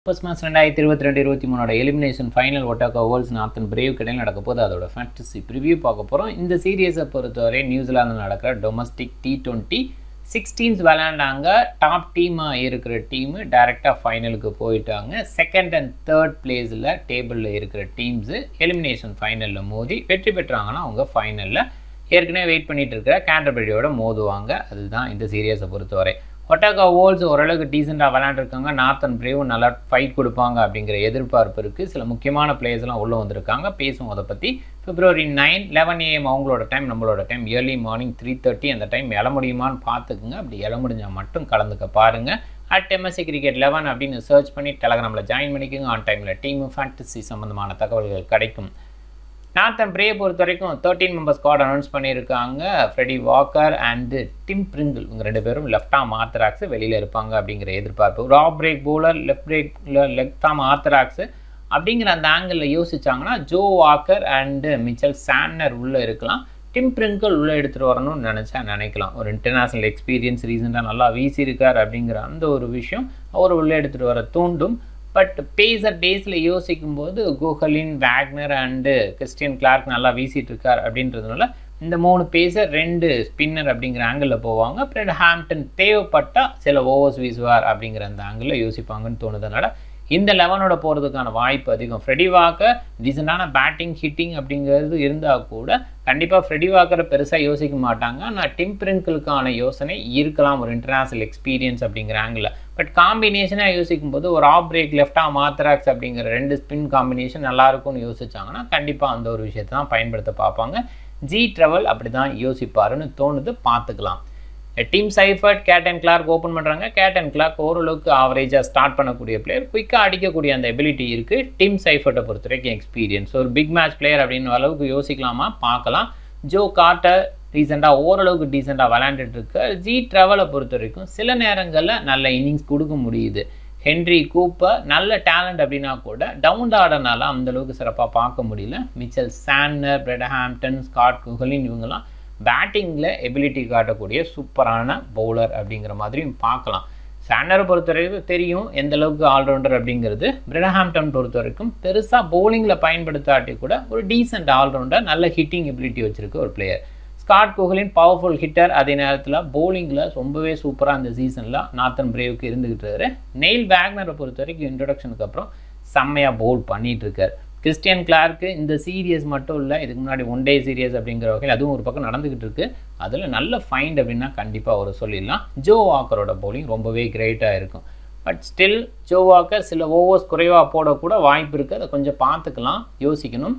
first match ரெண்டாயிரத்தி இருபத்தி ரெண்டு இருபத்தி மூணோட elimination final Otago Volts Northern Brave கடையில் நடக்க போது அதோட ஃபேண்டசி ப்ரிவியூ பார்க்க போகிறோம் இந்த சீரியஸை பொறுத்தவரை நியூசிலாந்தில் நடக்கிற டொமஸ்டிக் டி டுவெண்ட்டி சிக்ஸ்டீன்ஸ் விளையாண்டாங்க டாப் டீமாக இருக்கிற டீமு டைரெக்டாக ஃபைனலுக்கு போயிட்டாங்க செகண்ட் அண்ட் தேர்ட் பிளேஸில் டேபிளில் இருக்கிற டீம்ஸு எலிமினேஷன் ஃபைனலில் மோதி வெற்றி பெற்றாங்கன்னா அவங்க ஃபைனலில் ஏற்கனவே வெயிட் பண்ணிட்டு இருக்கிற கேண்டர்பரியோட மோதுவாங்க அதுதான் இந்த சீரியஸை பொறுத்தவரை ஒட்டாக்கா வோல்ஸ் ஓரளவுக்கு டீசெண்டாக விளையாண்டுருக்காங்க நார்த்தன் பிரேவும் நல்லா ஃபைட் கொடுப்பாங்க அப்படிங்கிற எதிர்பார்ப்பு இருக்குது சில முக்கியமான பிளேயர்ஸ்லாம் உள்ளே வந்திருக்காங்க பேசுவோம் அதை பற்றி பிப்ரவரி நைன் லெவன் ஏஎம் அவங்களோட டைம் நம்மளோட time early morning three thirty அந்த டைம் எழ முடியுமான்னு பார்த்துக்குங்க அப்படி எழ முடிஞ்சால் மட்டும் கலந்துக்க பாருங்கள் அட் எம்எஸ்சி கிரிக்கெட் லெவன் அப்படின்னு சர்ச் பண்ணி டெலகிராமில் ஜாயின் பண்ணிக்கோங்க ஆன் டைமில் டீமு ஃபேண்டசி சம்மந்தமான தகவல்கள் கிடைக்கும் நார்த்தன் பிரே பொறுத்த வரைக்கும் தேர்ட்டீன் மெம்பர் ஸ்குவாட் அனௌன்ஸ் பண்ணியிருக்காங்க Freddie Walker and Tim Pringle இவங்க ரெண்டு பேரும் லெஃப்ட் ஆம் ஆர்த்தராக்ஸ் வெளியில் இருப்பாங்க அப்படிங்கிற எதிர்பார்ப்பு ராப் break bowler left break left arm orthodox அப்படிங்கிற அந்த ஆங்கிளில் யோசிச்சாங்கன்னா Joe Walker and Mitchell Santner உள்ளே இருக்கலாம் டிம் பிரிங்கிள் உள்ளே எடுத்துகிட்டு வரணும்னு நினச்சா நினைக்கலாம் ஒரு இன்டர்நேஷ்னல் எக்ஸ்பீரியன்ஸ் ரீசெண்டாக நல்லா வீசியிருக்கார் அப்படிங்கிற அந்த ஒரு விஷயம் அவர் உள்ளே எடுத்துகிட்டு வர தூண்டும் பட் பேசர் டேஸில் யோசிக்கும் போது Kuggeleijn Wagner and Christian Clarke நல்லா வீசிட்டு இருக்கார் அப்படின்றதுனால இந்த மூணு பேசர் ரெண்டு ஸ்பின்னர் அப்படிங்கிற ஆங்கிளில் போவாங்க அப்புறம் ஹாம்டன் தேவைப்பட்டால் சில ஓவர்ஸ் வீசுவார் அப்படிங்கிற அந்த ஆங்கிளில் யோசிப்பாங்கன்னு தோணுதுனால இந்த லெவனோட போகிறதுக்கான வாய்ப்பு அதிகம் ஃப்ரெடி வாக்கர் டீசெண்டான பேட்டிங் ஹிட்டிங் அப்படிங்கிறது இருந்தால் கூட கண்டிப்பாக ஃப்ரெடி வாக்கரை பெருசாக யோசிக்க மாட்டாங்க ஆனால் டிம் பிரிங்கிளுக்கான யோசனை இருக்கலாம் ஒரு இன்டர்நேஷ்னல் எக்ஸ்பீரியன்ஸ் அப்படிங்கிற ஆங்கிளில் பட் காம்பினேஷனாக யோசிக்கும் போது ஒரு ஆஃப் பிரேக் லெஃப்டாக மாத்ராக்ஸ் அப்படிங்கிற ரெண்டு ஸ்பின் காம்பினேஷன் நல்லாயிருக்கும்னு யோசிச்சாங்கன்னா கண்டிப்பாக அந்த ஒரு விஷயத்தை தான் பயன்படுத்த பார்ப்பாங்க ஜி ட்ரவல் அப்படி தான் யோசிப்பாருன்னு தோணுது பார்த்துக்கலாம் Tim Seifert Kate and Clarke open பண்ணுறாங்க கேட் அண்ட் கிளார்க் ஓரளவுக்கு ஆவரேஜாக ஸ்டார்ட் பண்ணக்கூடிய பிளேயர் குயிக்காக அடிக்கக்கூடிய அந்த எபிலிட்டி இருக்குது டீம் சைஃபர்ட்டை பொறுத்த வரைக்கும் எக்ஸ்பீரியன்ஸ் ஒரு பிக் மேட்ச் பிளேயர் அப்படின்னு அளவுக்கு யோசிக்கலாமா பார்க்கலாம் ஜோ கார்ட்டர் ரீசெண்டாக ஓரளவுக்கு டீசெண்டாக விளையாண்டுட்டு இருக்க ஜி ட்ராவலை பொறுத்த வரைக்கும் சில நேரங்களில் நல்ல இன்னிங்ஸ் கொடுக்க முடியுது ஹென்ரி கூப்பர் நல்ல டேலண்ட் அப்படின்னா கூட டவுன் ஆர்டர்னால அந்தளவுக்கு சிறப்பாக பார்க்க முடியல Mitchell Santner Brett Hampton Scott Kuggeleijn இவங்கெல்லாம் பேட்டிங்கில் எபிலிட்டி காட்டக்கூடிய சூப்பரான பவுலர் அப்படிங்கிற மாதிரியும் பார்க்கலாம் சாண்டரை பொறுத்த வரைக்கும் தெரியும் எந்த அளவுக்கு ஆல்ரவுண்டர் அப்படிங்கிறது பிரெடஹாம்டன் பொறுத்த வரைக்கும் பெருசாக பவுலிங்கில் பயன்படுத்தாட்டி கூட ஒரு டீசென்ட் ஆல்ரவுண்டர் நல்ல ஹிட்டிங் எபிலிட்டி வச்சுருக்க ஒரு player Scott Kuggeleijn powerful hitter அதே நேரத்தில் பவுலிங்கில் ரொம்பவே சூப்பராக அந்த சீசனில் நார்த்தன் பிரேவுக்கு இருந்துக்கிட்டு நெயில் வேக்னரை பொறுத்த வரைக்கும் இன்ட்ரொடக்ஷனுக்கு அப்புறம் செம்மையாக பவுல் பண்ணிகிட்டு இருக்கார் கிறிஸ்டியன் கிளார்க்கு இந்த சீரியஸ் மட்டும் இல்லை இதுக்கு முன்னாடி ஒன் டே சீரியஸ் அப்படிங்கிற வகையில் அதுவும் ஒரு பக்கம் நடந்துக்கிட்டு இருக்கு அதில் நல்ல ஃபைண்ட் அப்படின்னா கண்டிப்பாக ஒரு சொல்லிடலாம் ஜோ வாக்கரோட பவுலிங் ரொம்பவே கிரேட்டாக இருக்கும் பட் ஸ்டில் ஜோ வாக்கர் சில ஓவர்ஸ் குறைவாக போடக்கூட வாய்ப்பு இருக்குது அதை கொஞ்சம் பார்த்துக்கலாம் யோசிக்கணும்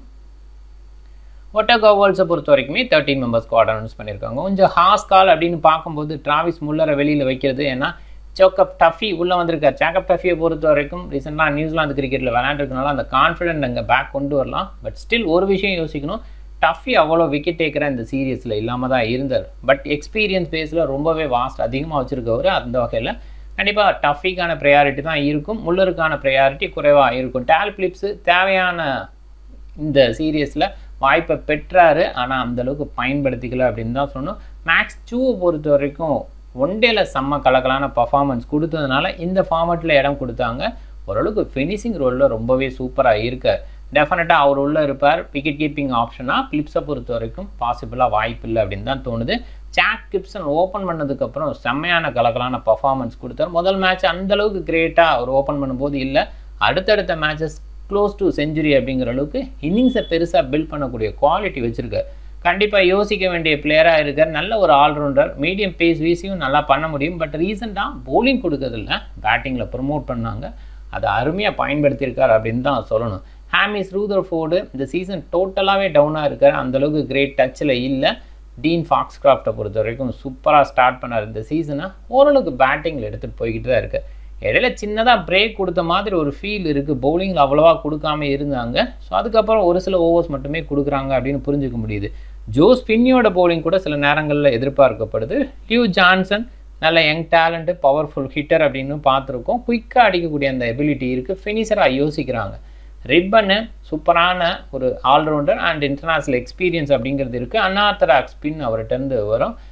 ஒட்டகோ வேர்ல்ட்ஸை பொறுத்த வரைக்குமே தேர்ட்டின் மெம்பர்ஸ் ஸ்குவாட் அனௌன்ஸ் பண்ணியிருக்காங்க கொஞ்சம் ஹாஸ் கால் அப்படின்னு பார்க்கும்போது டிராவிஸ் முல்லரை வெளியில் வைக்கிறது ஏன்னா ஜோக்கப் டஃபி உள்ளே வந்திருக்கார் ஜாக்கப் டஃபியை பொறுத்த வரைக்கும் ரீசெண்டாக நியூசிலாந்து கிரிக்கெட்டில் விளையாண்டுருக்கனால அந்த கான்ஃபிடென்ட் அங்கே பேக் கொண்டு வரலாம் பட் ஸ்டில் ஒரு விஷயம் யோசிக்கணும் டஃபி அவ்வளோ விக்கெட் டேக்கராக இந்த சீரியஸில் இல்லாமல் தான் இருந்தார் பட் எக்ஸ்பீரியன்ஸ் பேஸில் ரொம்பவே வாஸ்ட் அதிகமாக வச்சுருக்கவர் அந்த வகையில் கண்டிப்பாக டஃபிக்கான ப்ரையாரிட்டி தான் இருக்கும் முள்ளருக்கான ப்ரையாரிட்டி குறைவாக இருக்கும் டேல் பிளிப்ஸு தேவையான இந்த சீரியஸில் வாய்ப்பை பெற்றாரு ஆனால் அந்தளவுக்கு பயன்படுத்திக்கல அப்படின்னு தான் சொன்னோம் மேக்ஸ் டூவை பொறுத்த வரைக்கும் ஒன் டேல செம்ம கலக்கலான பர்ஃபார்மன்ஸ் கொடுத்ததுனால இந்த ஃபார்மெட்டில் இடம் கொடுத்தாங்க ஓரளவுக்கு ஃபினிஷிங் ரோலில் ரொம்பவே சூப்பராக இருக்கார் டெஃபினட்டாக அவர் உள்ளே இருப்பார் விக்கெட் கீப்பிங் ஆப்ஷனாக கிளிப்ஸை பொறுத்த வரைக்கும் பாசிபிளாக வாய்ப்பு இல்லை அப்படின்னு தான் தோணுது ஜாக் கிப்சன் ஓப்பன் பண்ணதுக்கப்புறம் செம்மையான கலக்கலான பர்ஃபார்மன்ஸ் கொடுத்தார் முதல் மேட்ச் அந்தளவுக்கு கிரேட்டாக அவர் ஓப்பன் பண்ணும்போது இல்லை அடுத்தடுத்த மேட்சஸ் க்ளோஸ் டு செஞ்சுரி அப்படிங்கிற அளவுக்கு இன்னிங்ஸை பெருசாக பில்ட் பண்ணக்கூடிய குவாலிட்டி வச்சுருக்கார் கண்டிப்பாக யோசிக்க வேண்டிய பிளேயராக இருக்கார் நல்ல ஒரு ஆல்ரவுண்டர் மீடியம் பேஸ் வீசியும் நல்லா பண்ண முடியும் பட் ரீசெண்டாக பவுலிங் கொடுக்கறதில்ல பேட்டிங்கில் ப்ரொமோட் பண்ணாங்க அதை அருமையாக பயன்படுத்தியிருக்கார் அப்படின்னு தான் சொல்லணும் ஹாமிஸ் ரூதர் ஃபோர்டு இந்த சீசன் டோட்டலாகவே டவுனாக இருக்கார் அந்தளவுக்கு கிரேட் டச்சில் இல்லை டீன் ஃபாக்ஸ் கிராஃப்டை பொறுத்த வரைக்கும் சூப்பராக ஸ்டார்ட் பண்ணார் இந்த சீசனை ஓரளவுக்கு பேட்டிங்கில் எடுத்துகிட்டு போய்கிட்டு தான் இருக்குது இடையில சின்னதாக பிரேக் கொடுத்த மாதிரி ஒரு ஃபீல் இருக்குது பவுலிங்கில் அவ்வளோவா கொடுக்காம இருந்தாங்க ஸோ அதுக்கப்புறம் ஒரு சில ஓவர்ஸ் மட்டுமே கொடுக்குறாங்க அப்படின்னு புரிஞ்சுக்க முடியுது ஜோ ஸ்பின்னியோட பவுலிங் கூட சில நேரங்களில் எதிர்பார்க்கப்படுது லியூ ஜான்சன் நல்ல யங் டேலண்ட்டு பவர்ஃபுல் ஹிட்டர் அப்படின்னு பார்த்துருக்கோம் குயிக்காக அடிக்கக்கூடிய அந்த எபிலிட்டி இருக்குது ஃபினிஷராக யோசிக்கிறாங்க ரிப்பனு சூப்பரான ஒரு ஆல்ரவுண்டர் அண்ட் இன்டர்நேஷ்னல் எக்ஸ்பீரியன்ஸ் அப்படிங்கிறது இருக்குது அன்னாத்தராக் ஸ்பின் அவர்கிட்டருந்து வரும்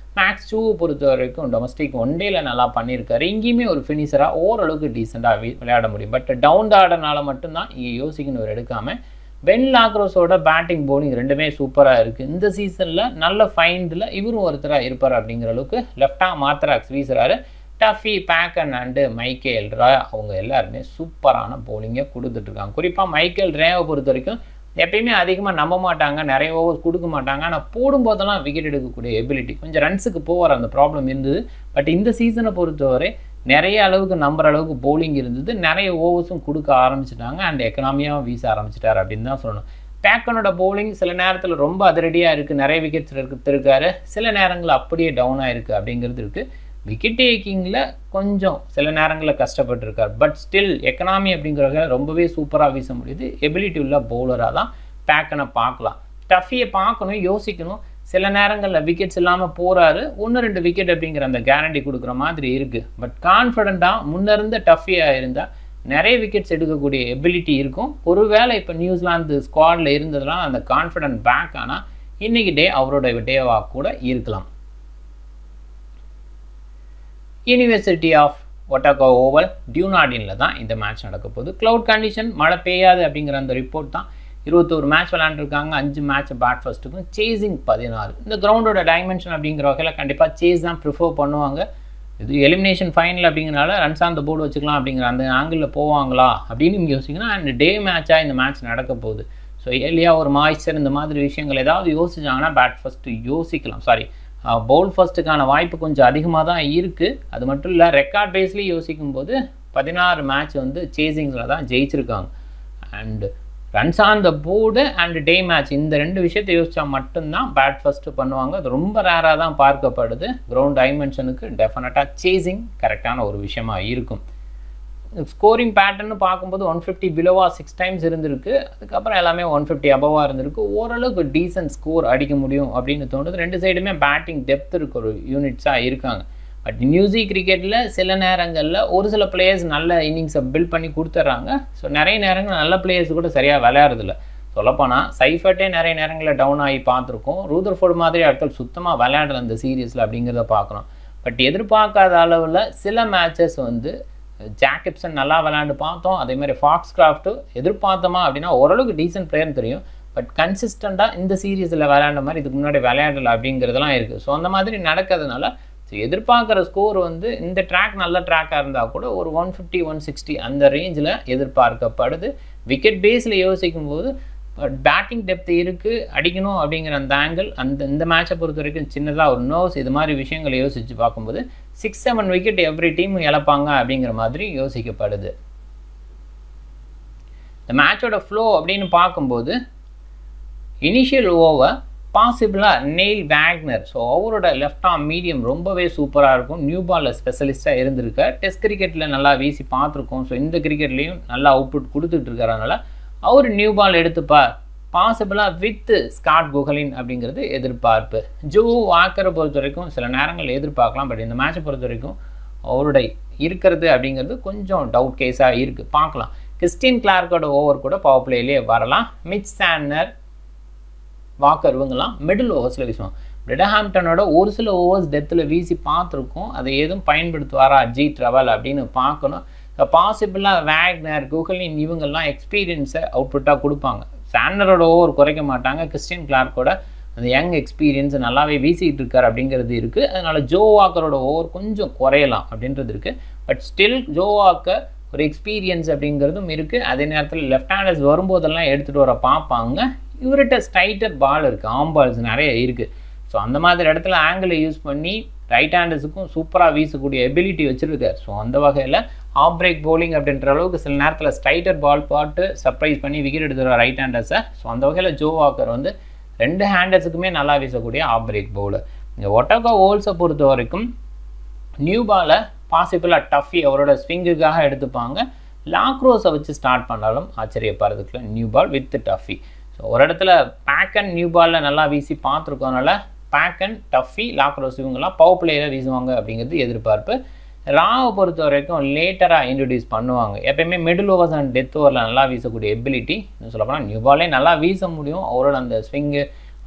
மேக்ஸ் டூவை பொறுத்த வரைக்கும் டொமஸ்டிக் ஒன் டேல நல்லா பண்ணியிருக்காரு இங்கேயுமே ஒரு ஃபினிஷராக ஓரளவுக்கு டீசெண்டாக விளையாட முடியும் பட் டவுன் ஆர்டர்னால மட்டும்தான் இங்கே யோசிக்கணும் ஒரு எடுக்காமல் பென் லாக்ரோஸோட பேட்டிங் போலிங் ரெண்டுமே சூப்பராக இருக்குது இந்த சீசனில் நல்ல ஃபைண்டில் இவரும் ஒருத்தராக இருப்பார் அப்படிங்கிற அளவுக்கு லெஃப்டாக மாத்ராக்ஸ் வீசுகிறாரு Duffy Bacon and Michael Rae அவங்க எல்லாருமே சூப்பரான போலிங்கை கொடுத்துட்ருக்காங்க குறிப்பாக மைக்கேல் ரேவை பொறுத்த வரைக்கும் எப்பயுமே அதிகமாக நம்ப மாட்டாங்க நிறைய ஓவர் கொடுக்க மாட்டாங்க ஆனால் போடும்போதெல்லாம் விக்கெட் எடுக்கக்கூடிய எபிலிட்டி கொஞ்சம் ரன்ஸுக்கு போகிற அந்த ப்ராப்ளம் இருந்தது பட் இந்த சீசனை பொறுத்தவரை நிறைய அளவுக்கு நம்புற அளவுக்கு போலிங் இருந்தது நிறைய ஓவர்ஸும் கொடுக்க ஆரம்பிச்சிட்டாங்க அண்ட் எக்கனாமியாகவும் வீச ஆரம்பிச்சிட்டார் அப்படின்னு தான் சொல்லணும் பேக்கனோட போலிங் சில நேரத்தில் ரொம்ப அதிரடியாக இருக்குது நிறைய விக்கெட்ஸ் எடுத்திருக்காரு சில நேரங்களில் அப்படியே டவுனாக இருக்குது அப்படிங்கிறது இருக்குது விக்கெட் டேக்கிங்கில் கொஞ்சம் சில நேரங்களில் கஷ்டப்பட்டுருக்கார் பட் ஸ்டில் எக்கனாமி அப்படிங்கிறத ரொம்பவே சூப்பராக வீச முடியுது எபிலிட்டி உள்ள பவுலராக தான் பேக்கனை பார்க்கலாம் டஃபியை பார்க்கணும் யோசிக்கணும் சில நேரங்களில் விக்கெட்ஸ் இல்லாமல் போகிறாரு ஒன்று ரெண்டு விக்கெட் அப்படிங்கிற அந்த கேரண்டி கொடுக்குற மாதிரி இருக்குது பட் கான்ஃபிடண்ட்டாக முன்னிருந்த டஃபியாக இருந்தால் நிறைய விக்கெட்ஸ் எடுக்கக்கூடிய எபிலிட்டி இருக்கும் ஒருவேளை இப்போ நியூசிலாந்து ஸ்குவாடில் இருந்ததுலாம் அந்த கான்ஃபிடென்ட் பேக் ஆனால் இன்றைக்கி டே அவரோட டேவாக கூட இருக்கலாம் யூனிவர்சிட்டி ஆஃப் ஒட்டாகோ ஓவல் டியூனாடினில் தான் இந்த மேட்ச் நடக்க போகுது க்ளவுட் கண்டிஷன் மழை பெய்யாது அப்படிங்கிற அந்த ரிப்போர்ட் தான் இருபத்தோரு மேட்ச் விளாண்டுருக்காங்க அஞ்சு மேட்ச் பேட் ஃபர்ஸ்ட்டுக்கும் சேசிங் பதினாறு இந்த கிரவுண்டோட டைமென்ஷன் அப்படிங்கிற வகையில் கண்டிப்பாக சேஸ் தான் ப்ரிஃபர் பண்ணுவாங்க இது எலிமினேஷன் ஃபைனல் அப்படிங்கிறனால ரன்ஸ் ஆன் த போர்டு வச்சுக்கலாம் அப்படிங்கிற அந்த ஆங்கிளில் போவாங்களா அப்படின்னு நீங்கள் யோசிக்கணும் அண்ட் டே மேட்சாக இந்த மேட்ச் நடக்க போகுது ஸோ ஏர்லியாக ஒரு மாய்ச்சர் இந்த மாதிரி விஷயங்கள் ஏதாவது யோசிச்சாங்கன்னா பேட் ஃபஸ்ட்டு யோசிக்கலாம் சாரி பவுல் ஃபர்ஸ்ட்டுக்கான வாய்ப்பு கொஞ்சம் அதிகமாக தான் இருக்குது அது மட்டும் இல்லை ரெக்கார்ட் பேஸ்லேயும் யோசிக்கும் போது பதினாறு மேட்ச் வந்து சேசிங்ஸில் தான் ஜெயிச்சிருக்காங்க and runs on the board and day match இந்த ரெண்டு விஷயத்தை யோசிச்சா மட்டும்தான் பேட் ஃபஸ்ட்டு பண்ணுவாங்க அது ரொம்ப ரேராக தான் பார்க்கப்படுது கிரவுண்ட் டைமென்ஷனுக்கு டெஃபினட்டாக சேசிங் கரெக்டான ஒரு விஷயமா இருக்கும் ஸ்கோரிங் பேட்டர்னு பார்க்கும்போது ஒன் ஃபிஃப்டி பிலோவா சிக்ஸ் டைம்ஸ் இருந்திருக்கு அதுக்கப்புறம் எல்லாமே ஒன் ஃபிஃப்டி அபவாக இருந்திருக்கு ஓரளவுக்கு டீசன்ட் ஸ்கோர் அடிக்க முடியும் அப்படின்னு தோணுது ரெண்டு சைடுமே பேட்டிங் டெப்த் இருக்க ஒரு யூனிட்ஸாக இருக்காங்க பட் நியூஸி கிரிக்கெட்டில் சில நேரங்களில் ஒரு சில பிளேயர்ஸ் நல்ல இன்னிங்ஸை பில்ட் பண்ணி கொடுத்துட்றாங்க ஸோ நிறைய நேரங்கள் நல்ல பிளேயர்ஸ் கூட சரியாக விளையாடுறதில்ல சொல்லப்போனால் சைஃபர்ட்டே நிறைய நேரங்களில் டவுன் ஆகி பார்த்துருக்கோம் ரூதர்ஃபோர்டு மாதிரி ஆட்கள் சுத்தமாக விளையாடல அந்த சீரீஸில் அப்படிங்கிறத பார்க்குறோம் பட் எதிர்பார்க்காத அளவில் சில மேட்சஸ் வந்து ஜாக்கிப்சன் நல்லா விளையாண்டு பார்த்தோம் அதே மாதிரி ஃபாக்ஸ் கிராஃப்ட்டு எதிர்பார்த்தோமா அப்படின்னா ஓரளவுக்கு டீசென்ட் பிளேயர்னு தெரியும் பட் கன்சிஸ்டண்ட்டாக இந்த சீரீஸில் விளையாண்ட மாதிரி இதுக்கு முன்னாடி விளையாடல அப்படிங்கிறதுலாம் இருக்குது ஸோ அந்த மாதிரி நடக்கிறதுனால ஸோ எதிர்பார்க்குற ஸ்கோர் வந்து இந்த ட்ராக் நல்ல ட்ராக்காக இருந்தால் கூட ஒரு ஒன் ஃபிஃப்டி ஒன் சிக்ஸ்டி அந்த ரேஞ்சில் எதிர்பார்க்கப்படுது விக்கெட் பேஸில் யோசிக்கும் போது பட் பேட்டிங் டெப்த் இருக்குது அடிக்கணும் அப்படிங்கிற அந்த ஆங்கிள் அந்த இந்த மேட்சை பொறுத்த வரைக்கும் சின்னதாக ஒரு நோஸ் இது மாதிரி விஷயங்களை யோசித்து பார்க்கும்போது six seven wicket every team இழப்பாங்க அப்படிங்கிற மாதிரி யோசிக்கப்படுது இந்த மேட்சோட ஃப்ளோ அப்படின்னு பார்க்கும்போது இனிஷியல் ஓவர் பாசிபிளாக நெயில் வேக்னர் ஸோ அவரோட லெஃப்ட் ஆர்ம் மீடியம் ரொம்பவே சூப்பராக இருக்கும் நியூ பாலில் ஸ்பெஷலிஸ்ட்டாக இருந்திருக்கார் டெஸ்ட் கிரிக்கெட்டில் நல்லா வீசி பார்த்துருக்கோம் ஸோ இந்த கிரிக்கெட்லேயும் நல்லா அவுட்புட் கொடுத்துட்டு இருக்கிறதுனால அவர் நியூ பால் எடுத்துப்பார் பாசிபிளாக வித் ஸ்காட் குகலின் அப்படிங்கிறது எதிர்பார்ப்பு ஜோ வாக்கரை பொறுத்த வரைக்கும் சில நேரங்கள் எதிர்பார்க்கலாம் பட் இந்த மேட்சை பொறுத்த வரைக்கும் அவருடைய இருக்கிறது அப்படிங்கிறது கொஞ்சம் டவுட் கேஸாக இருக்குது பார்க்கலாம் கிறிஸ்டின் கிளார்க்கோட ஓவர் கூட பவர் பிளேலேயே வரலாம் மிச் சான்னர் வாக்கர் இவங்கெல்லாம் மிடில் ஓவர்ஸில் வீசுவாங்க பிரெடஹாம்டனோட ஒரு சில ஓவர்ஸ் டெத்தில் வீசி பார்த்துருக்கோம் அதை எதுவும் பயன்படுத்துவாரா ஜி ட்ரவல் அப்படின்னு பார்க்கணும் ஸோ பாசிபிளாக வேக்னர் குகலின் இவங்கெல்லாம் எக்ஸ்பீரியன்ஸை அவுட்புட்டாக கொடுப்பாங்க சாண்டரோட ஓவர் குறைக்க மாட்டாங்க கிறிஸ்டின் கிளார்க்கோட அந்த யங் எக்ஸ்பீரியன்ஸ் நல்லாவே வீசிக்கிட்டு இருக்கார் அப்படிங்கிறது இருக்குது அதனால் ஜோ வாக்கரோட ஓவர் கொஞ்சம் குறையலாம் அப்படின்றது இருக்குது பட் ஸ்டில் ஜோ வாக்கர் ஒரு எக்ஸ்பீரியன்ஸ் அப்படிங்கிறதும் இருக்குது அதே நேரத்தில் லெஃப்ட் ஹேண்டர்ஸ் வரும்போதெல்லாம் எடுத்துகிட்டு வர பார்ப்பாங்க இவர்கிட்ட ஸ்ட்ரைட்டர் பால் இருக்குது ஆம் பால்ஸ் நிறைய இருக்குது ஸோ அந்த மாதிரி இடத்துல ஆங்கிளை யூஸ் பண்ணி ரைட் ஹேண்டர்ஸுக்கும் சூப்பராக வீசக்கூடிய எபிலிட்டி வச்சுருக்கார் ஸோ அந்த வகையில் ஆஃப் பிரேக் போலிங் அப்படின்ற அளவுக்கு சில நேரத்தில் ஸ்ட்ரைட்டர் பால் பாட்டு சர்ப்ரைஸ் பண்ணி விக்கெட் எடுத்துகிற ரைட் ஹேண்டர்ஸை ஸோ அந்த வகையில் ஜோ வாக்கர் வந்து ரெண்டு ஹேண்டர்ஸுக்குமே நல்லா வீசக்கூடிய ஆஃப் பிரேக் பவுலர் இந்த ஒட்டகா ஓல்ஸை பொறுத்த வரைக்கும் நியூ பாலை பாசிபிளாக டஃபி அவரோட ஸ்விங்குக்காக எடுத்துப்பாங்க லாக்ரோஸை வச்சு ஸ்டார்ட் பண்ணாலும் ஆச்சரியப்படுறதுக்குள்ள new ball with Duffy so ஒரு இடத்துல பேக்கன் நியூ பாலில் நல்லா வீசி பார்த்துருக்கோனால பேக்கன் டஃபி லாக்ரோஸ் இவங்கெல்லாம் பவர் பிளேயராக வீசுவாங்க அப்படிங்கிறது எதிர்பார்ப்பு ராவை பொறுத்த வரைக்கும் லேட்டராக இன்ட்ரடியூஸ் பண்ணுவாங்க எப்பயுமே மிடில் ஓவர்ஸ் அண்ட் டெத் ஓவரில் நல்லா வீசக்கூடிய எபிலிட்டி இன்னும் சொல்லப்போனால் நியூ பாலே நல்லா வீச முடியும் அவரோட அந்த ஸ்விங்கு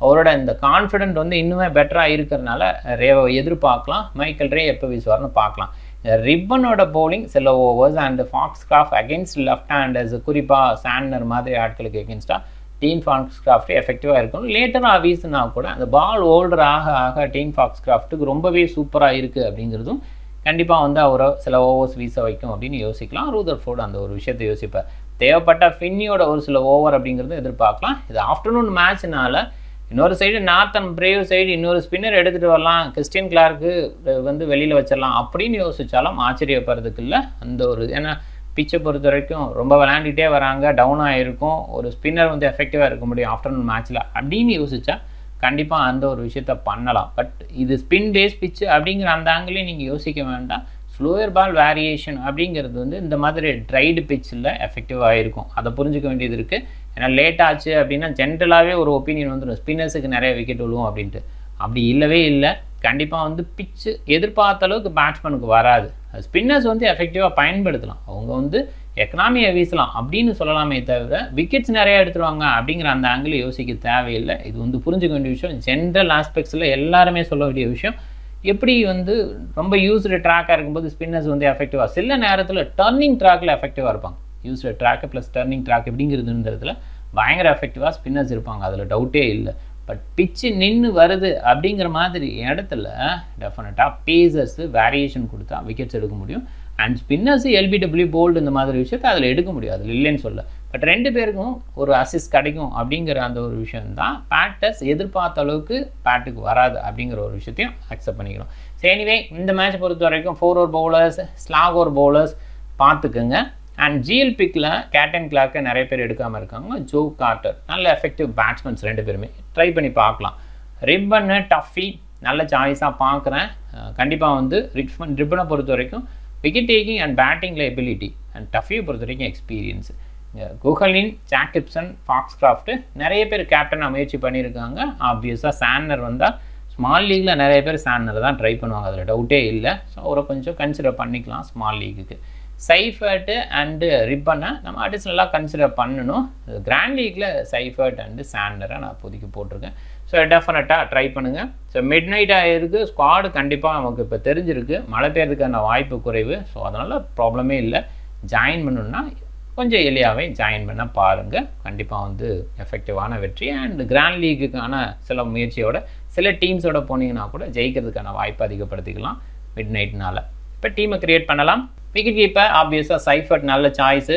அவரோட இந்த கான்ஃபிடென்ட் வந்து இன்னுமே பெட்டராக இருக்கிறதுனால ரேவை எதிர்பார்க்கலாம் மைக்கேல் ரே எப்போ வீசுவார்னு பார்க்கலாம் ரிப்பனோட பவுலிங் சில overs and Foxcroft against left handers குறிப்பாக சாண்டர் மாதிரி ஆட்களுக்கு எகென்ஸ்டாக டீன் ஃபாக்ஸ் கிராஃப்ட் எஃபெக்டிவாக இருக்கும் லேட்டராக வீசுனா கூட அந்த பால் ஓல்டர் ஆக ஆக டீன் ஃபாக்ஸ் கிராஃப்ட்டுக்கு ரொம்பவே சூப்பராக இருக்குது அப்படிங்கிறதும் கண்டிப்பாக வந்து அவரை சில ஓவர்ஸ் வீச வைக்கும் அப்படின்னு யோசிக்கலாம் ரூதர் ஃபோர்டு அந்த ஒரு விஷயத்தை யோசிப்பார் தேவைப்பட்ட ஃபின்னியோட ஒரு சில ஓவர் அப்படிங்கிறத எதிர்பார்க்கலாம் இது ஆஃப்டர்நூன் மேட்ச்னால இன்னொரு சைடு நார்த்தன் பிரேவ் சைடு இன்னொரு ஸ்பின்னர் எடுத்துகிட்டு வரலாம் கிறிஸ்டியன் கிளார்க்கு வந்து வெளியில் வச்சிடலாம் அப்படின்னு யோசிச்சாலும் ஆச்சரியப்படுறதுக்கு இல்லை அந்த ஒரு ஏன்னா பிச்சை பொறுத்த வரைக்கும் ரொம்ப விளையாண்டுட்டே வராங்க டவுன் ஆகிருக்கும் ஒரு ஸ்பின்னர் வந்து எஃபெக்டிவாக இருக்க முடியும் ஆஃப்டர்நூன் மேட்ச்சில் அப்படின்னு யோசிச்சா கண்டிப்பாக அந்த ஒரு விஷயத்த பண்ணலாம் பட் இது ஸ்பின் பேஸ் பிச்சு அப்படிங்கிற அந்த ஆங்கிலையும் நீங்கள் யோசிக்க வேண்டாம் ஸ்லோயர் பால் வேரியேஷன் அப்படிங்கிறது வந்து இந்த மாதிரி ட்ரைடு பிச்சில் எஃபெக்டிவாக இருக்கும் அதை புரிஞ்சுக்க வேண்டியது இருக்குது ஏன்னா லேட் ஆச்சு அப்படின்னா ஜென்ரலாகவே ஒரு ஒப்பீனியன் வந்துடும் ஸ்பின்னர்ஸுக்கு நிறைய விக்கெட் விழுவும் அப்படின்ட்டு அப்படி இல்லவே இல்லை கண்டிப்பாக வந்து பிச்சு எதிர்பார்த்த அளவுக்கு பேட்ஸ்மேனுக்கு வராது ஸ்பின்னர்ஸ் வந்து எஃபெக்டிவாக பயன்படுத்தலாம் அவங்க வந்து எக்கனாமியை வீசலாம் அப்படின்னு சொல்லலாமே தவிர விக்கெட்ஸ் நிறையா எடுத்துருவாங்க அப்படிங்கிற அந்த ஆங்கிள் யோசிக்க தேவையில்லை இது வந்து புரிஞ்சுக்க வேண்டிய விஷயம் ஜென்ரல் ஆஸ்பெக்ட்ஸில் எல்லாருமே சொல்ல வேண்டிய விஷயம் எப்படி வந்து ரொம்ப யூஸ்டு ட்ராக்காக இருக்கும்போது ஸ்பின்னர்ஸ் வந்து எஃபெக்டிவாக சில நேரத்தில் டர்னிங் ட்ராக்கில் எஃபெக்டிவாக இருப்பாங்க used track plus turning track எப்படிங்கிறதுன்றதுல பயங்கர எஃபெக்டிவாக ஸ்பின்னர்ஸ் இருப்பாங்க அதில் டவுட்டே இல்லை பட் பிச்சு நின்று வருது அப்படிங்கிற மாதிரி இடத்துல டெஃபினட்டாக பேசர்ஸு வேரியேஷன் கொடுத்தா விக்கெட்ஸ் எடுக்க முடியும் அண்ட் ஸ்பின்னர்ஸு எல்பிடபிள்யூ போல்டு இந்த மாதிரி விஷயத்தை அதில் எடுக்க முடியும் அதில் இல்லைன்னு சொல்ல பட் ரெண்டு பேருக்கும் ஒரு அசிஸ்ட் கிடைக்கும் அப்படிங்கிற அந்த ஒரு விஷயம் தான் பேட்டர்ஸ் எதிர்பார்த்த அளவுக்கு பேட்டுக்கு வராது அப்படிங்கிற ஒரு விஷயத்தையும் அக்செப்ட் பண்ணிக்கணும் ஸோ எனிவே இந்த மேட்ச் பொறுத்த வரைக்கும் four over bowlers slog over bowlers பார்த்துக்குங்க அண்ட் ஜிஎல் பிக்கில் கேட்டன் கிளார்க்கை நிறைய பேர் எடுக்காமல் இருக்காங்க ஜோ கார்ட்டர் நல்ல எஃபெக்டிவ் பேட்ஸ்மேன்ஸ் ரெண்டு பேருமே ட்ரை பண்ணி பார்க்கலாம் ரிப்பன்னு டஃபி நல்ல சாய்ஸாக பார்க்குறேன் கண்டிப்பாக வந்து ரிப்மன் ரிப்பனை பொறுத்த வரைக்கும் விக்கெட் டேக்கிங் அண்ட் பேட்டிங்கில் எபிலிட்டி அண்ட் டஃபியை பொறுத்த வரைக்கும் experience Kuggeleijn Jack Gibson Foxcroft நிறைய பேர் கேப்டனாக முயற்சி பண்ணியிருக்காங்க ஆப்வியஸாக சான்னர் வந்தால் ஸ்மால் லீக்கில் நிறைய பேர் சான்னர் தான் ட்ரை பண்ணுவாங்க அதில் டவுட்டே இல்லை ஸோ அவரை கொஞ்சம் கன்சிடர் பண்ணிக்கலாம் ஸ்மால் லீக்குக்கு சைஃபர்ட்டு அண்டு ரிப்பனை நம்ம அடிஷ்னலாக கன்சிடர் பண்ணணும் கிராண்ட் லீக்கில் சைஃபர்ட் அண்டு சாண்டரை நான் இப்போதைக்கு போட்டிருக்கேன் ஸோ டெஃபினட்டாக ட்ரை பண்ணுங்கள் ஸோ மிட் நைட்டாக இருக்குது ஸ்குவாடு கண்டிப்பாக நமக்கு இப்போ தெரிஞ்சிருக்கு மழை பெய்யறதுக்கான வாய்ப்பு குறைவு ஸோ அதனால் ப்ராப்ளமே இல்லை ஜாயின் பண்ணணுன்னா கொஞ்சம் எளியாகவே ஜாயின் பண்ண பாருங்கள் கண்டிப்பாக வந்து எஃபெக்டிவான வெற்றி அண்ட் கிராண்ட் லீக்குக்கான சில முயற்சியோட சில டீம்ஸோட போனீங்கன்னா கூட ஜெயிக்கிறதுக்கான வாய்ப்பு அதிகப்படுத்திக்கலாம் மிட் நைட்னால இப்போ டீமை க்ரியேட் பண்ணலாம் விக்கெட் கீப்பர் ஆப்வியஸாக சைஃபர்ட் நல்ல சாய்ஸு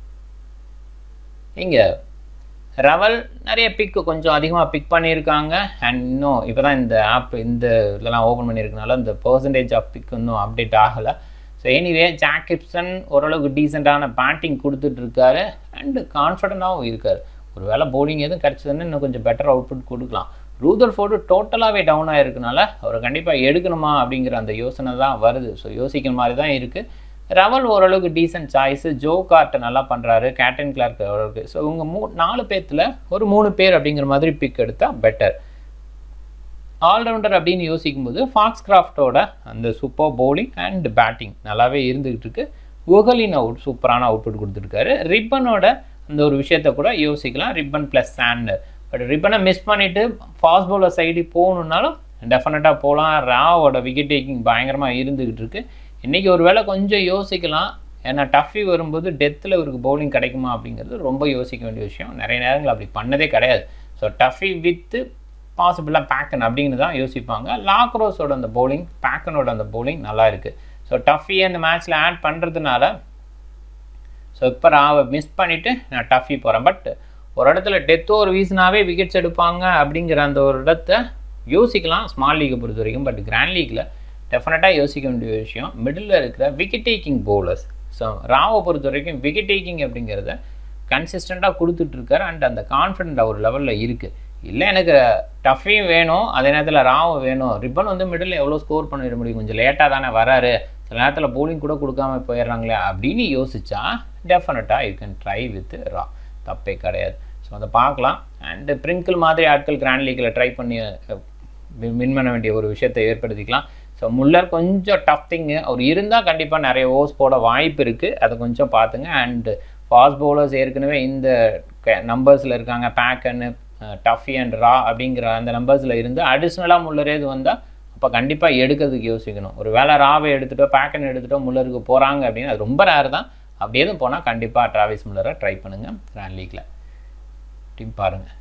இங்கே ரவல் நிறைய பிக்கு கொஞ்சம் அதிகமாக பிக் பண்ணியிருக்காங்க அண்ட் இன்னும் இப்போ தான் இந்த ஆப் இந்த இதெல்லாம் ஓப்பன் பண்ணியிருக்கனால இந்த பர்சன்டேஜ் ஆஃப் பிக் இன்னும் அப்டேட் ஆகலை ஸோ எனிவே ஜாக் கிப்சன் ஓரளவுக்கு டீசெண்டான பேட்டிங் கொடுத்துட்ருக்காரு அண்டு கான்ஃபிடண்ட்டாகவும் இருக்கார் ஒரு வேளை போலிங் எதுவும் கிடச்சதுன்னு இன்னும் கொஞ்சம் பெட்டர் அவுட்புட் கொடுக்கலாம் ரூதர் ஃபோர்டு டோட்டலாகவே டவுன் ஆகிருக்கனால அவர் கண்டிப்பாக எடுக்கணுமா அப்படிங்கிற அந்த யோசனை தான் வருது ஸோ யோசிக்கிற மாதிரி தான் இருக்குது ரவல் ஓரளவுக்கு டீசென்ட் சாய்ஸு ஜோ கார்ட்டை நல்லா பண்ணுறாரு கேட்டன் கிளார்க் ஓரளவுக்கு ஸோ இவங்க மூ நாலு பேர்த்தில் ஒரு மூணு பேர் அப்படிங்கிற மாதிரி பிக் எடுத்தால் பெட்டர் ஆல்ரவுண்டர் அப்படின்னு யோசிக்கும்போது ஃபாக்ஸ் கிராஃப்டோட அந்த சூப்பர் பவுலிங் அண்ட் பேட்டிங் நல்லாவே இருந்துகிட்டு இருக்கு குகலின் அவுட் சூப்பரான அவுட்புட் கொடுத்துருக்காரு ரிப்பனோட அந்த ஒரு விஷயத்த கூட யோசிக்கலாம் ரிப்பன் ப்ளஸ் சாண்டர் பட் ரிப்பனை மிஸ் பண்ணிவிட்டு ஃபாஸ்ட் பவுலர் சைடு போகணுன்னாலும் டெஃபினட்டாக போகலாம் ராவோட விக்கெட் டேக்கிங் பயங்கரமாக இருந்துக்கிட்டு இருக்கு இன்றைக்கி ஒரு வேளை கொஞ்சம் யோசிக்கலாம் ஏன்னா டஃபி வரும்போது டெத்தில் இவருக்கு பவுலிங் கிடைக்குமா அப்படிங்கிறது ரொம்ப யோசிக்க வேண்டிய விஷயம் நிறைய நேரங்கள் அப்படி பண்ணதே கிடையாது ஸோ டஃபி வித்து பாசிபிளாக பேக்கன் அப்படிங்கிறது தான் யோசிப்பாங்க லாக்ரோஸோட அந்த பவுலிங் பேக்கனோட அந்த பவுலிங் நல்லா இருக்குது ஸோ டஃபியை அந்த மேட்ச்சில் ஆட் பண்ணுறதுனால ஸோ இப்போ ராவை மிஸ் பண்ணிவிட்டு நான் டஃபி போகிறேன் பட் ஒரு இடத்துல டெத் ஓவர் வீசினாவே விக்கெட்ஸ் எடுப்பாங்க அப்படிங்கிற அந்த ஒரு இடத்த யோசிக்கலாம் ஸ்மால் லீக்கை பொறுத்த வரைக்கும் பட் கிராண்ட் லீக்கில் டெஃபினட்டாக யோசிக்க வேண்டிய விஷயம் மிடில் இருக்கிற விக்கெட் டேக்கிங் பவுலர்ஸ் ஸோ ராவை பொறுத்த வரைக்கும் விக்கெட் டேக்கிங் அப்படிங்கிறத கன்சிஸ்டண்ட்டாக கொடுத்துட்ருக்காரு அண்ட் அந்த கான்ஃபிடென்ட் ஒரு லெவலில் இருக்குது இல்லை எனக்கு டஃபையும் வேணும் அதே நேரத்தில் ராவும் வேணும் ரிப்பன் வந்து மிடில் எவ்வளோ ஸ்கோர் பண்ணிட முடியும் கொஞ்சம் லேட்டாக தானே வராரு சில நேரத்தில் போலிங் கூட கொடுக்காம போயிடுறாங்களே அப்படின்னு யோசிச்சா டெஃபினட்டாக யூ கேன் ட்ரை வித் ரா தப்பே கிடையாது ஸோ அதை பார்க்கலாம் அண்டு பிரிங்கிள் மாதிரி ஆட்கள் கிராண்ட் லீக்கில் ட்ரை பண்ணி வின் பண்ண வேண்டிய ஒரு விஷயத்தை ஏற்படுத்திக்கலாம் ஸோ முல்லர் கொஞ்சம் டஃப் திங்கு அவர் இருந்தால் கண்டிப்பாக நிறைய ஓவர்ஸ் போட வாய்ப்பு இருக்குது அதை கொஞ்சம் பார்த்துங்க அண்டு ஃபாஸ்ட் பவுலர்ஸ் ஏற்கனவே இந்த நம்பர்ஸில் இருக்காங்க பேக்கன்னு டஃபி அண்ட் ரா அப்படிங்கிற அந்த நம்பர்ஸில் இருந்து அடிஷ்னலாக முள்ளரேது வந்தால் அப்போ கண்டிப்பாக எடுக்கிறதுக்கு யோசிக்கணும் ஒரு வேளை ராவை எடுத்துகிட்டோ பேக்கன் எடுத்துகிட்டோ முள்ளருக்கு போகிறாங்க அப்படின்னு அது ரொம்ப ரேர் தான் அப்படி எதுவும் போனால் கண்டிப்பாக ட்ராவிஸ் முள்ளரை ட்ரை பண்ணுங்கள் கிராண்ட் லீக்கில் டீம் பாருங்கள்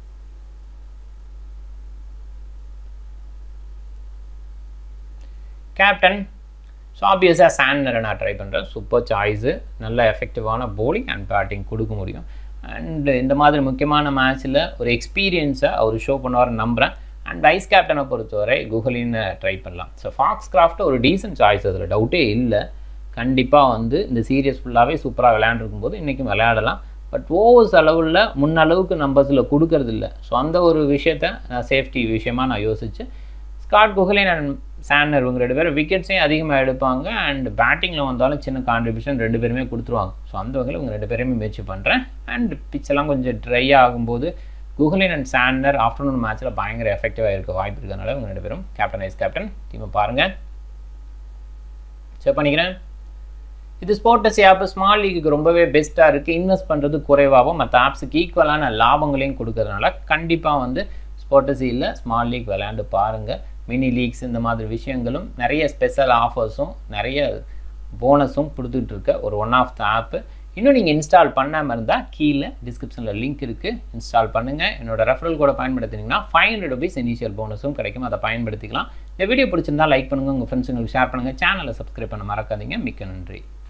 கேப்டன் ஸோ ஆப்வியஸாக சான்னரை நான் ட்ரை பண்ணுறேன் சூப்பர் சாய்ஸு நல்ல எஃபெக்டிவான போலிங் அண்ட் பேட்டிங் கொடுக்க முடியும் அண்ட் இந்த மாதிரி முக்கியமான மேட்ச்சில் ஒரு எக்ஸ்பீரியன்ஸை அவர் ஷோ பண்ணுவார்னு நம்புகிறேன் அண்ட் வைஸ் கேப்டனை பொறுத்தவரை குகலின்னு ட்ரை பண்ணலாம் ஸோ ஃபாக்ஸ் கிராஃப்ட் ஒரு டீசென்ட் சாய்ஸ் அதில் டவுட்டே இல்லை கண்டிப்பாக வந்து இந்த சீரியஸ் ஃபுல்லாகவே சூப்பராக விளையாண்டுருக்கும் போது இன்றைக்கும் விளையாடலாம் பட் ஓவர்ஸ் அளவில் முன்னளவுக்கு நம்பர்ஸில் கொடுக்கறது இல்லை ஸோ அந்த ஒரு விஷயத்த சேஃப்டி விஷயமாக நான் யோசிச்சு ஸ்காட் குஹலின் அண்ட் சான்னர் இவங்க ரெண்டு பேரும் விக்கெட்ஸையும் அதிகமாக எடுப்பாங்க அண்ட் பேட்டிங்கில் வந்தாலும் சின்ன கான்ட்ரிபியூஷன் ரெண்டு பேருமே கொடுத்துருவாங்க ஸோ அந்த வகையில் இவங்க ரெண்டு பேருமே முயற்சி பண்ணுறேன் அண்ட் பிச்செல்லாம் கொஞ்சம் ட்ரை ஆகும்போது குஹலின் அண்ட் சான்னர் ஆஃப்டர்நூன் மேட்ச்சில் பயங்கர எஃபெக்டிவாக இருக்க வாய்ப்பு இருக்கிறதுனால இவங்க ரெண்டு பேரும் கேப்டன் வைஸ் கேப்டன் டீமை பாருங்கள் செக் பண்ணிக்கிறேன் இது ஸ்போர்ட்டஸ் ஆப் ஸ்மால் லீக்கு ரொம்பவே பெஸ்ட்டாக இருக்குது இன்வெஸ்ட் பண்ணுறது குறைவாகவும் மற்ற ஆப்ஸுக்கு ஈக்குவலான லாபங்களையும் கொடுக்கறதுனால கண்டிப்பாக வந்து ஸ்போர்ட்டஸியில் ஸ்மால் லீக் விளையாண்டு பாருங்கள் மினி லீக்ஸ் இந்த மாதிரி விஷயங்களும் நிறைய ஸ்பெஷல் ஆஃபர்ஸும் நிறைய போனஸும் கொடுத்துட்டு இருக்க ஒரு ஒன் ஆஃப் த ஆப்பு இன்னும் நீங்கள் இன்ஸ்டால் பண்ணாமல் இருந்தால் கீழே டிஸ்கிரிப்ஷனில் லிங்க் இருக்குது இன்ஸ்டால் பண்ணுங்கள் என்னோட ரெஃபரல் கூட பயன்படுத்தினீங்கன்னா ஃபைவ் ஹண்ட்ரட் ருபீஸ் இனிஷியல் போனஸும் கிடைக்கும் அதை பயன்படுத்திக்கலாம் இந்த வீடியோ பிடிச்சிருந்தா லைக் பண்ணுங்கள் உங்கள் ஃப்ரெண்ட்ஸுங்களுக்கு ஷேர் பண்ணுங்கள் சேனலை சப்ஸ்கிரைப் பண்ண மறக்காதீங்க மிக்க நன்றி